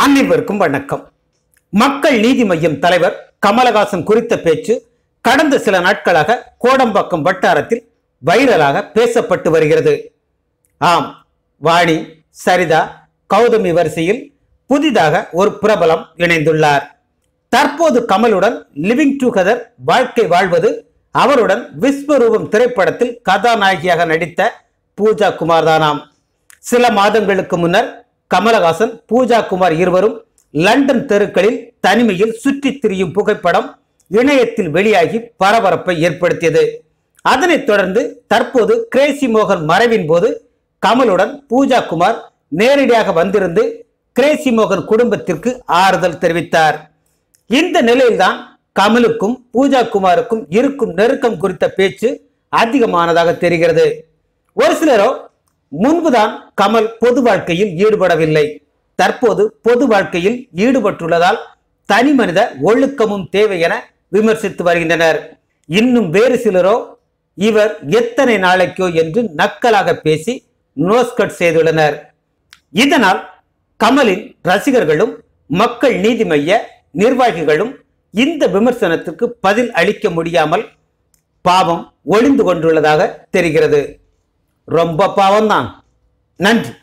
அனைவருக்கும் வணக்கம் மக்கள் நீதி மய்யம் தலைவர் கமலஹாசன் குறித்த பேச்சு கடந்த சில நாட்களாக கோடம்பாக்கம் வட்டாரத்தில் வைரலாக பேசப்பட்டு வருகிறது ஆம் வாணி சரிதா கௌதமி வரிசையில் புதிதாக ஒரு பிரபலம் இணைந்துள்ளார் தற்போது கமலுடன் லிவிங் டுகெதர் வாழ்க்கை வாழ்வது அவருடன் விஸ்வரூபம் திரைப்படத்தில் கதாநாயகியாக நடித்த பூஜா குமார் தானாம் சில மாதங்களுக்கு முன்னர் கமலஹாசன் பூஜா குமார் இருவரும் லண்டன் தெருக்களில் தனிமையில் சுற்றித் திரியும் புகைப்படம் இணையத்தில் வெளியாகி பரபரப்பை ஏற்படுத்தியது அதனைத் தொடர்ந்து தற்போது கிரேசி மோகன் மறைவின் போது கமலுடன் பூஜா குமார் நேரடியாக வந்திருந்து கிரேசி மோகன் குடும்பத்திற்கு ஆறுதல் தெரிவித்தார் இந்த நிலையில்தான் கமலுக்கும் பூஜா குமாருக்கும் இருக்கும் நெருக்கம் குறித்த பேச்சு அதிகமானதாக தெரிகிறது ஒரு சிலரோ முன்புதான் கமல் பொது வாழ்க்கையில் ஈடுபடவில்லை தற்போது பொது வாழ்க்கையில் ஈடுபட்டுள்ளதால் தனி மனித ஒழுக்கமும் தேவை என விமர்சித்து வருகின்றனர் இன்னும் வேறு சிலரோ இவர் எத்தனை நாளைக்கோ என்று நக்கலாக பேசி நோஸ்கட் செய்துள்ளனர் இதனால் கமலின் ரசிகர்களும் மக்கள் நீதி மைய நிர்வாகிகளும் இந்த விமர்சனத்துக்கு பதில் அளிக்க முடியாமல் பாவம் ஒளிந்து கொண்டுள்ளதாக தெரிகிறது ரொம்ப பாவம்தான் நன்றி